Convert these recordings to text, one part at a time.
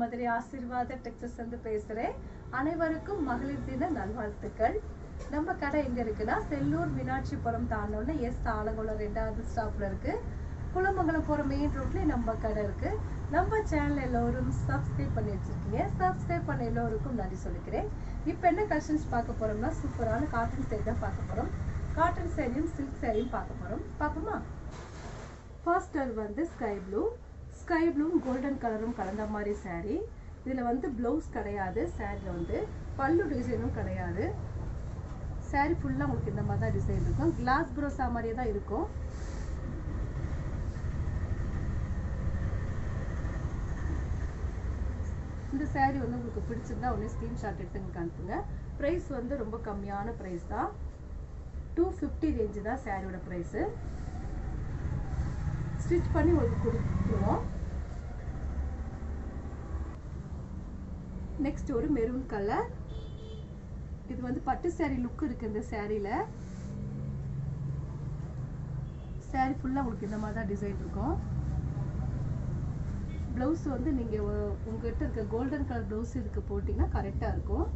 மதுரை ஆசீர்வாத டெக்ஸஸ் வந்து பேசுறேன் அனைவருக்கும் மகளிர் தின நல்வாழ்த்துக்கள் நம்ம கடை எங்க இருக்குன்னா செல்லூர் மீனாட்சிபுரம் தாண்டோன்னு எஸ் ஆலங்குளம் ரெண்டாவது ஸ்டாப்ல இருக்கு குளமங்கலம் போற மெயின் ரோட்ல நம்ம கடை இருக்கு நம்ம சேனல் எல்லோரும் சப்ஸ்கிரைப் பண்ணி வச்சிருக்கீங்க சப்ஸ்கிரைப் பண்ண எல்லோருக்கும் நன்றி சொல்லிக்கிறேன் இப்போ என்ன கலெக்ஷன்ஸ் பார்க்க போறோம்னா சூப்பரான காட்டன் சேரீ தான் பார்க்க போறோம் காட்டன் சேரீயும் சில்க் சேரீயும் பார்க்க போறோம் பார்ப்போமா ஃபர்ஸ்ட் வந்து ஸ்கை ப்ளூ ஸ்கை ப்ளூவும் கோல்டன் கலரும் கலந்த மாதிரி saree இதில் வந்து ப்ளவுஸ் கிடையாது சாரியில் வந்து பல்லு டிசைனும் கிடையாது saree ஃபுல்லாக உங்களுக்கு இந்த மாதிரி தான் டிசைன் இருக்கும் கிளாஸ் ப்ரோஸா மாதிரியே தான் இருக்கும் இந்த saree வந்து உங்களுக்கு பிடிச்சிருந்தா உடனே ஸ்க்ரீன்ஷாட் எடுத்து எங்களுக்கு அனுப்புங்க ப்ரைஸ் வந்து ரொம்ப கம்மியான ப்ரைஸ் தான் டூ ஃபிஃப்டி ரேஞ்சு தான் சாரியோட ப்ரைஸு ஸ்டிச் பண்ணி உங்களுக்கு கொடுத்துருவோம் நெக்ஸ்ட் ஒரு மெரூன் கலர் இது வந்து பட்டு saree லுக் இருக்கு இந்த சாரியில் saree ஃபுல்லாக உங்களுக்கு இந்த மாதிரி தான் டிசைன் இருக்கும் ப்ளவுஸ் வந்து நீங்கள் உங்ககிட்ட இருக்க கோல்டன் கலர் ப்ளவுஸ் இதுக்கு போட்டிங்கன்னா கரெக்டாக இருக்கும்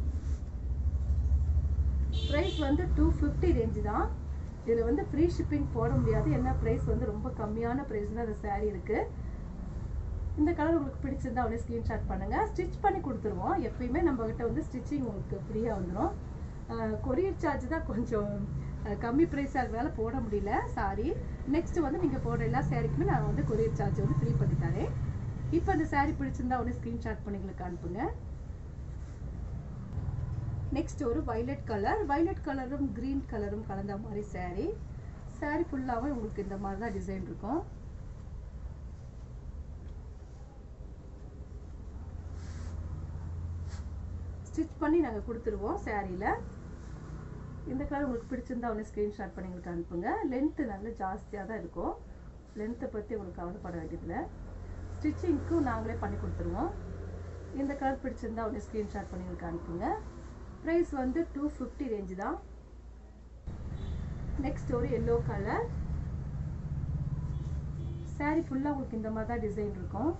ப்ரைஸ் வந்து டூ ஃபிஃப்டி ரேஞ்சு தான் இதில் வந்து ஃப்ரீ ஷிப்பிங் போட முடியாது என்ன ப்ரைஸ் வந்து ரொம்ப கம்மியான ப்ரைஸ் தான் அந்த saree இருக்குது இந்த கலர் உங்களுக்கு பிடிச்சிருந்தா உடனே ஸ்க்ரீன்ஷாட் பண்ணுங்கள் ஸ்டிச் பண்ணி கொடுத்துருவோம் எப்பயுமே நம்மக்கிட்ட வந்து ஸ்டிச்சிங் உங்களுக்கு ஃப்ரீயாக வந்துடும் கொரியர் சார்ஜ் தான் கொஞ்சம் அஹ், கம்மி ப்ரைஸாக இருக்கிறதால போட முடியல சாரி நெக்ஸ்ட் வந்து நீங்கள் போடுற எல்லா சாரிக்குமே நான் வந்து கொரியர் சார்ஜ் வந்து ஃப்ரீ பண்ணி தரேன் இப்போ அந்த saree பிடிச்சிருந்தா உடனே ஸ்க்ரீன்ஷாட் பண்ணி எங்களுக்கு அனுப்புங்க நெக்ஸ்ட் ஒரு violet கலர் violet கலரும் green கலரும் கலந்த மாதிரி saree saree ஃபுல்லாகவே உங்களுக்கு இந்த மாதிரி தான் டிசைன் இருக்கும் ஸ்டிச் பண்ணி நாங்கள் கொடுத்துருவோம் சாரியில் இந்த கலர் உங்களுக்கு பிடிச்சிருந்தா உடனே ஸ்க்ரீன்ஷாட் பண்ணி எங்களுக்கு அனுப்புங்க லென்த்து நல்ல ஜாஸ்தியாக தான் இருக்கும் லென்த்தை பற்றி உங்களுக்கு கவலைப்பட வேண்டியதில்லை ஸ்டிச்சிங்க்கும் நாங்களே பண்ணி கொடுத்துருவோம் இந்த கலர் பிடிச்சிருந்தா உடனே ஸ்க்ரீன்ஷாட் பண்ணி எங்களுக்கு அனுப்புங்க ப்ரைஸ் வந்து டூ ஃபிஃப்டி ரேஞ்சு தான் நெக்ஸ்ட் ஒரு எல்லோ கலர் saree ஃபுல்லாக உங்களுக்கு இந்த மாதிரி தான் டிசைன் இருக்கும்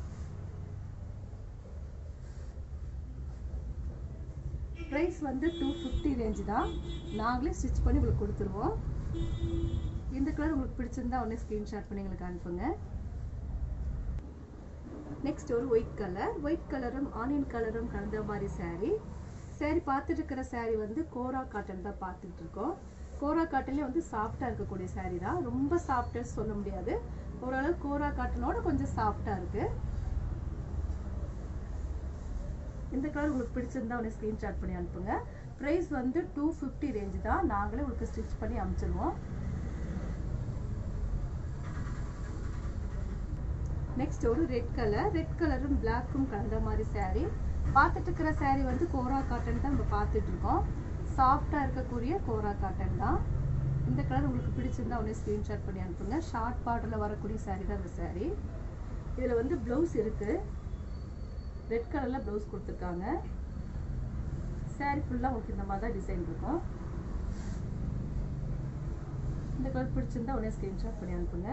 ப்ரைஸ் வந்து டூ ஃபிஃப்டி ரேஞ்சு தான் நாங்களே ஸ்டிச் பண்ணி உங்களுக்கு கொடுத்துருவோம் இந்த கலர் உங்களுக்கு பிடிச்சிருந்தா உடனே ஸ்க்ரீன்ஷாட் பண்ணி எங்களுக்கு அனுப்புங்க நெக்ஸ்ட் ஒரு ஒயிட் கலர் ஒயிட் கலரும் ஆனியன் கலரும் கலந்த மாதிரி saree saree பார்த்துட்டு இருக்கிற saree வந்து கோரா காட்டன் தான் பார்த்துட்டு இருக்கோம் கோரா காட்டன்லேயே வந்து சாஃப்டாக இருக்கக்கூடிய saree தான் ரொம்ப சாஃப்டாக சொல்ல முடியாது ஓரளவு கோரா காட்டனோட கொஞ்சம் சாஃப்டாக இருக்குது இந்த கலர் உங்களுக்கு பிடிச்சிருந்தா உடனே ஸ்க்ரீன்ஷாட் பண்ணி அனுப்புங்க ப்ரைஸ் வந்து டூ ஃபிஃப்டி ரேஞ்சு தான் நாங்களே உங்களுக்கு ஸ்டிச் பண்ணி அனுப்பிச்சிருவோம் நெக்ஸ்ட் ஒரு ரெட் கலர் ரெட் கலரும் பிளாக்கும் கலந்த மாதிரி saree பார்த்துட்டு இருக்கிற saree வந்து கோரா காட்டன் தான் நம்ம பார்த்துட்டு இருக்கோம் சாஃப்டாக இருக்கக்கூடிய கோரா காட்டன் தான் இந்த கலர் உங்களுக்கு பிடிச்சிருந்தா உடனே ஸ்க்ரீன்ஷாட் பண்ணி அனுப்புங்க ஷார்ட் பார்டரில் வரக்கூடிய saree தான் இந்த saree இதில் வந்து ப்ளவுஸ் இருக்குது ரெட் கலரில் ப்ளவுஸ் கொடுத்துருக்காங்க saree ஃபுல்லாக உங்களுக்கு இந்த மாதிரி தான் டிசைன் இருக்கும் இந்த கலர் பிடிச்சிருந்தா உடனே ஸ்க்ரீன்ஷாட் பண்ணி அனுப்புங்க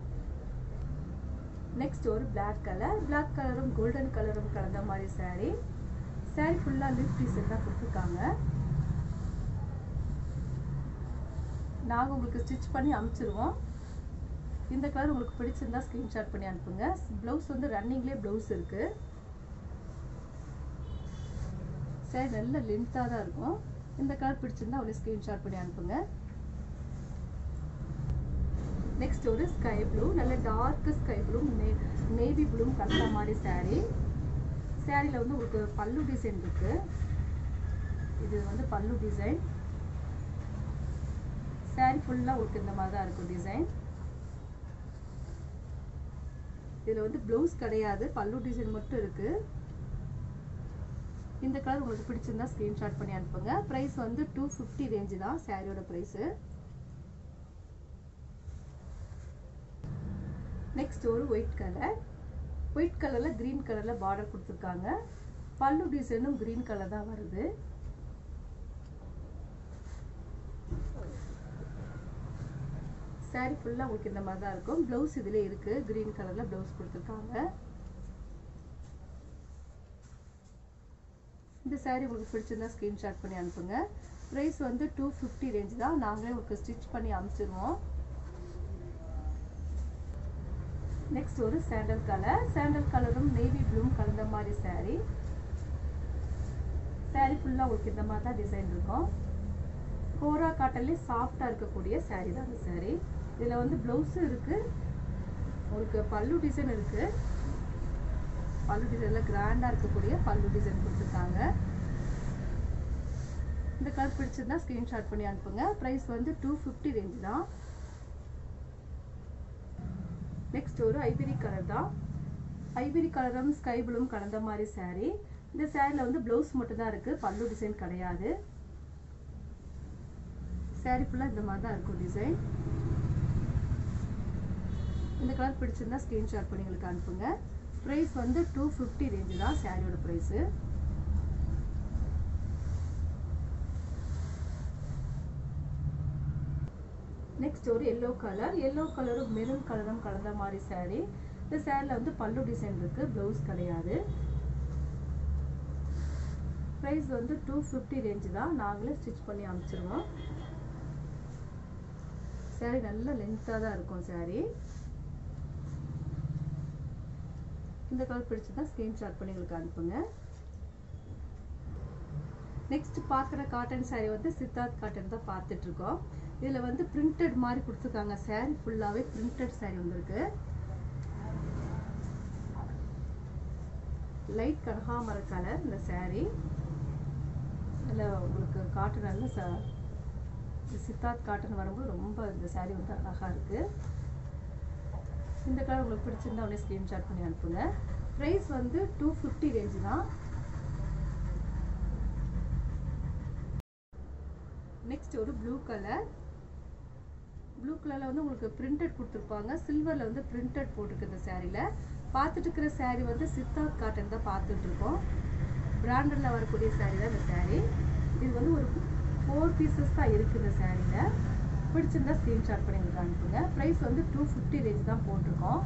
நெக்ஸ்ட் ஒரு Black கலர் Black கலரும் கோல்டன் கலரும் கலந்த மாதிரி saree saree ஃபுல்லாக லிப் டிசைன் தான் கொடுத்துருக்காங்க நாங்கள் உங்களுக்கு ஸ்டிச் பண்ணி அனுப்பிச்சிருவோம் இந்த கலர் உங்களுக்கு பிடிச்சிருந்தா ஸ்க்ரீன்ஷாட் பண்ணி அனுப்புங்க ப்ளவுஸ் வந்து ரன்னிங்லேயே ப்ளவுஸ் இருக்குது சரி நல்ல லென்த்தாக தான் இருக்கும் இந்த கலர் பிடிச்சிருந்தா உடனே ஸ்க்ரீன்ஷாட் பண்ணி அனுப்புங்க நெக்ஸ்ட் ஒரு ஸ்கை ப்ளூ நல்ல dark sky blue navy blue கலந்த மாதிரி saree சாரியில் வந்து உங்களுக்கு பல்லு டிசைன் இருக்கு இது வந்து பல்லு டிசைன் saree ஃபுல்லாக உங்களுக்கு இந்த மாதிரி தான் இருக்கும் டிசைன் இதில் வந்து ப்ளவுஸ் கிடையாது பல்லு டிசைன் மட்டும் இருக்கு இந்த கலர் உங்களுக்கு பிடிச்சிருந்தா ஸ்க்ரீன்ஷாட் பண்ணி அனுப்புங்க ப்ரைஸ் வந்து டூ ஃபிஃப்டி ரேஞ்சு தான் சாரியோட ப்ரைஸு நெக்ஸ்ட் ஒரு ஒயிட் கலர் ஒயிட் கலரில் க்ரீன் கலரில் பார்டர் கொடுத்துருக்காங்க பல்லு டிசைனும் க்ரீன் கலர் தான் வருது saree ஃபுல்லாக உங்களுக்கு இந்த மாதிரி தான் இருக்கும் ப்ளவுஸ் இதில் இருக்குது க்ரீன் கலரில் ப்ளவுஸ் கொடுத்துருக்காங்க இந்த saree உங்களுக்கு பிடிச்சிருந்தா ஸ்க்ரீன்ஷாட் பண்ணி அனுப்புங்க ப்ரைஸ் வந்து டூ ஃபிஃப்டி ரேஞ்ச் தான் நாங்களே உங்களுக்கு ஸ்டிச் பண்ணி அனுப்பிச்சிருவோம் நெக்ஸ்ட் ஒரு சாண்டல் கலர் சாண்டல் கலரும் நேவி ப்ளூவும் கலந்த மாதிரி saree saree ஃபுல்லாக உங்களுக்கு இந்த மாதிரி தான் டிசைன் இருக்கும் கோரா காட்டன்லேயே சாஃப்டாக இருக்கக்கூடிய saree தான் அந்த saree இதில் வந்து ப்ளவுஸும் இருக்குது உங்களுக்கு பல்லு டிசைன் இருக்குது பல்லு டிசைனில் கிராண்டாக இருக்கக்கூடிய பல்லு டிசைன் கொடுத்துருக்காங்க இந்த கலர் பிடிச்சிருந்தா ஸ்க்ரீன்ஷாட் பண்ணி அனுப்புங்க ப்ரைஸ் வந்து டூ ஃபிஃப்டி ரேஞ்ச் தான் நெக்ஸ்ட் ஒரு ஐபிரி கலர் தான் ஐபிரி கலரும் ஸ்கை ப்ளூவும் கலந்த மாதிரி saree இந்த சேரீல வந்து ப்ளவுஸ் மட்டும் தான் இருக்குது பல்லு டிசைன் கிடையாது saree ஃபுல்லாக இந்த மாதிரி தான் இருக்கும் டிசைன் இந்த கலர் பிடிச்சிருந்தா ஸ்க்ரீன்ஷாட் பண்ணி எங்களுக்கு அனுப்புங்க ப்ரைஸ் வந்து டூ ஃபிஃப்டி ரேஞ்சு தான் சாரியோட ப்ரைஸு நெக்ஸ்ட் ஒரு எல்லோ கலர் எல்லோ கலரும் மெரூன் கலரும் கலந்த மாதிரி saree இந்த சேரீல வந்து பல்லு டிசைன் இருக்கு ப்ளவுஸ் கிடையாது ப்ரைஸ் வந்து டூ ஃபிஃப்டி ரேஞ்சு தான் நாங்களே ஸ்டிச் பண்ணி அனுப்பிச்சிருவோம் saree நல்ல லென்த்தாக தான் இருக்கும் saree இந்த கலர் பிடிச்சதா ஸ்க்ரீன்ஷாட் பண்ணி எங்களுக்கு அனுப்புங்க நெக்ஸ்ட் பார்க்குற காட்டன் saree வந்து சித்தார்த் காட்டன் தான் பார்த்துட்டு இருக்கோம் இதில் வந்து பிரிண்டட் மாதிரி கொடுத்துருக்காங்க saree ஃபுல்லாகவே பிரிண்டட் saree வந்திருக்கு லைட் கனகாமர கலர் இந்த saree இதில் உங்களுக்கு காட்டன் நல்ல ச சித்தார்த் காட்டன் வரும்போது ரொம்ப இந்த saree வந்து அழகாக இருக்குது இந்த கலர் உங்களுக்கு பிடிச்சிருந்தா உடனே ஸ்க்ரீன்ஷாட் பண்ணி அனுப்புங்க ப்ரைஸ் வந்து டூ ஃபிஃப்டி ரேஞ்சு தான் நெக்ஸ்ட் ஒரு ப்ளூ கலர் ப்ளூ கலரில் வந்து உங்களுக்கு பிரிண்டட் கொடுத்துருப்பாங்க சில்வரில் வந்து பிரிண்டட் போட்டிருக்கு இந்த சேரீல பார்த்துட்டு இருக்கிற saree வந்து சித்தார்த் காட்டன் தான் பார்த்துட்டு இருக்கோம் பிராண்டடில் வரக்கூடிய saree தான் இந்த saree இது வந்து ஒரு ஃபோர் பீசஸ் தான் இருக்குது இந்த சாரியில் பிடிச்சிருந்தா ஸ்க்ரீன்ஷாட் பண்ணி எங்களுக்கு அனுப்புங்க ப்ரைஸ் வந்து டூ ஃபிஃப்டி ரேஞ்ச் தான் போட்டிருக்கோம்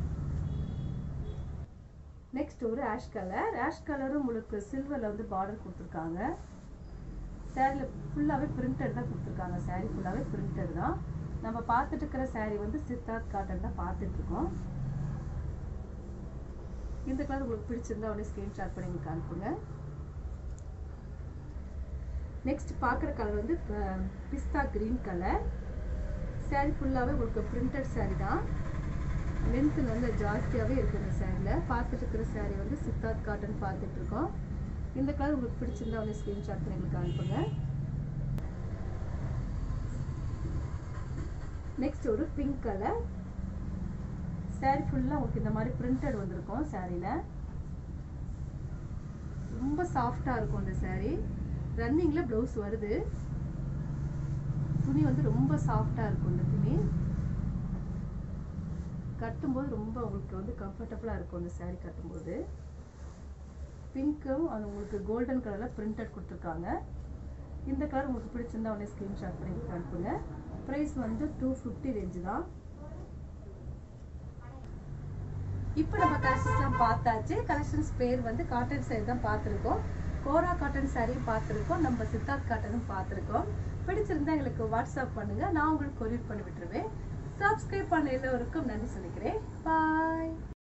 நெக்ஸ்ட் ஒரு ஆஷ் கலர் ஆஷ் கலரும் உங்களுக்கு சில்வரில் வந்து பார்டர் கொடுத்துருக்காங்க சேரீல ஃபுல்லாகவே பிரிண்டட் தான் கொடுத்துருக்காங்க saree ஃபுல்லாகவே பிரிண்டட் தான் நம்ம பார்த்துட்டு இருக்கிற saree வந்து சித்தார்த் காட்டன் தான் பார்த்துட்டு இருக்கோம் இந்த கலர் உங்களுக்கு பிடிச்சிருந்தா உடனே ஸ்க்ரீன்ஷாட் பண்ணி எங்களுக்கு அனுப்புங்க நெக்ஸ்ட் பார்க்குற கலர் வந்து பிஸ்தா கிரீன் கலர் saree ஃபுல்லாகவே உங்களுக்கு பிரிண்டட் saree தான் லென்த்து நல்ல ஜாஸ்தியாகவே இருக்குது இந்த சேரீல பார்த்துட்டு இருக்கிற saree வந்து சித்தார்த் காட்டன் பார்த்துட்டு இருக்கோம் இந்த கலர் உங்களுக்கு பிடிச்சிருந்தா உடனே ஸ்க்ரீன்ஷாட் பண்ணி எங்களுக்கு அனுப்புங்க நெக்ஸ்ட் ஒரு பிங்க் கலர் saree ஃபுல்லாக உங்களுக்கு இந்த மாதிரி பிரிண்டட் வந்திருக்கும் சாரியில் ரொம்ப சாஃப்டாக இருக்கும் இந்த saree ரன்னிங்கில் ப்ளவுஸ் வருது துணி வந்து ரொம்ப சாஃப்டாக இருக்கும் இந்த துணி கட்டும்போது ரொம்ப உங்களுக்கு வந்து கம்ஃபர்டபுளாக இருக்கும் இந்த saree கட்டும்போது பிங்க்கும் அது உங்களுக்கு கோல்டன் கலரில் பிரிண்டட் கொடுத்துருக்காங்க இந்த கலர் உங்களுக்கு பிடிச்சிருந்தா உடனே ஸ்க்ரீன்ஷாட் பண்ணி எனக்கு அனுப்புங்க ப்ரைஸ் வந்து டூ ஃபிஃப்டி ரேஞ்சு தான் இப்போ நம்ம கலெக்ஷன்ஸ்லாம் பார்த்தாச்சு கலெக்ஷன்ஸ் பேர் வந்து காட்டன் saree தான் பார்த்துருக்கோம் கோரா காட்டன் saree பார்த்துருக்கோம் நம்ம சித்தார்த் காட்டனும் பார்த்துருக்கோம் பிடிச்சிருந்தா எங்களுக்கு வாட்ஸ்அப் பண்ணுங்க நான் உங்களுக்கு கொரியர் பண்ணி விட்டுருவேன் சப்ஸ்கிரைப் பண்ண எல்லோருக்கும் நன்றி சொல்லிக்கிறேன் பாய்